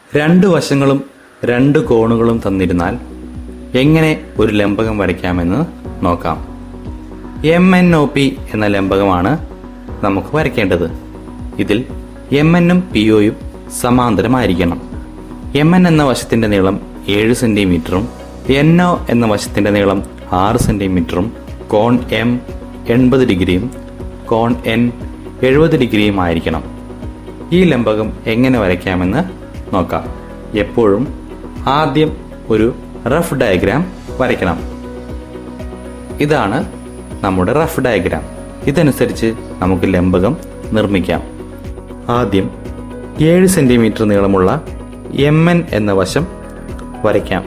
രണ്ട് വശങ്ങളും രണ്ട് കോണുകളും തന്നിരുന്നാൽ എങ്ങനെ ഒരു ലംബകം വരയ്ക്കാമെന്ന് നോക്കാം എം എൻ ഒ പി എന്ന ലംബകമാണ് നമുക്ക് വരയ്ക്കേണ്ടത് ഇതിൽ എം എന്നും പി ഒയും സമാന്തരമായിരിക്കണം എം എൻ എന്ന വശത്തിന്റെ നീളം ഏഴ് സെന്റിമീറ്ററും എൻ ഒ എന്ന വശത്തിന്റെ നീളം ആറ് സെന്റിമീറ്ററും കോൺ എം എൺപത് ഡിഗ്രിയും കോൺ എൻ എഴുപത് ഡിഗ്രിയും ആയിരിക്കണം ഈ ലംബകം എങ്ങനെ വരയ്ക്കാമെന്ന് നോക്കാം എപ്പോഴും ആദ്യം ഒരു റഫ് ഡയഗ്രാം വരയ്ക്കണം ഇതാണ് നമ്മുടെ റഫ് ഡയഗ്രാം ഇതനുസരിച്ച് നമുക്ക് ലംബകം നിർമ്മിക്കാം ആദ്യം ഏഴ് സെന്റിമീറ്റർ നീളമുള്ള എം എൻ എന്ന വശം വരയ്ക്കാം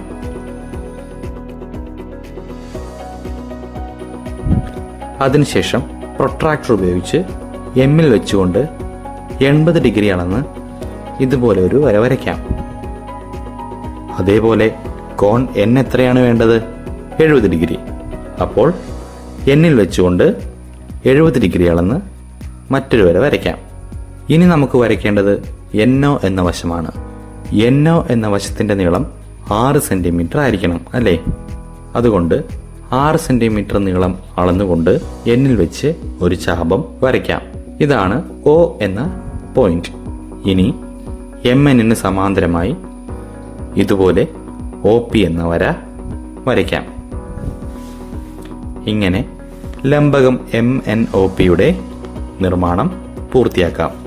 അതിനുശേഷം പ്രൊട്രാക്ടർ ഉപയോഗിച്ച് എമ്മിൽ വെച്ചുകൊണ്ട് എൺപത് ഡിഗ്രി അളന്ന് ഇതുപോലെ ഒരു വര വരയ്ക്കാം അതേപോലെ കോൺ എൻ എത്രയാണ് വേണ്ടത് എഴുപത് ഡിഗ്രി അപ്പോൾ എന്നിൽ വെച്ചുകൊണ്ട് എഴുപത് ഡിഗ്രി അളന്ന് മറ്റൊരു വര വരയ്ക്കാം ഇനി നമുക്ക് വരയ്ക്കേണ്ടത് എന്നോ എന്ന വശമാണ് എന്നോ എന്ന വശത്തിന്റെ നീളം ആറ് സെന്റിമീറ്റർ ആയിരിക്കണം അല്ലേ അതുകൊണ്ട് ആറ് സെന്റിമീറ്റർ നീളം അളന്നുകൊണ്ട് എന്നിൽ വെച്ച് ഒരു ചാപം വരയ്ക്കാം ഇതാണ് ഒ എന്ന പോയിന്റ് ഇനി എം എന്നിന് സമാന്തരമായി ഇതുപോലെ ഒ പി എന്ന വര വരയ്ക്കാം ഇങ്ങനെ ലംബകം എം എൻ ഒ പിയുടെ നിർമ്മാണം പൂർത്തിയാക്കാം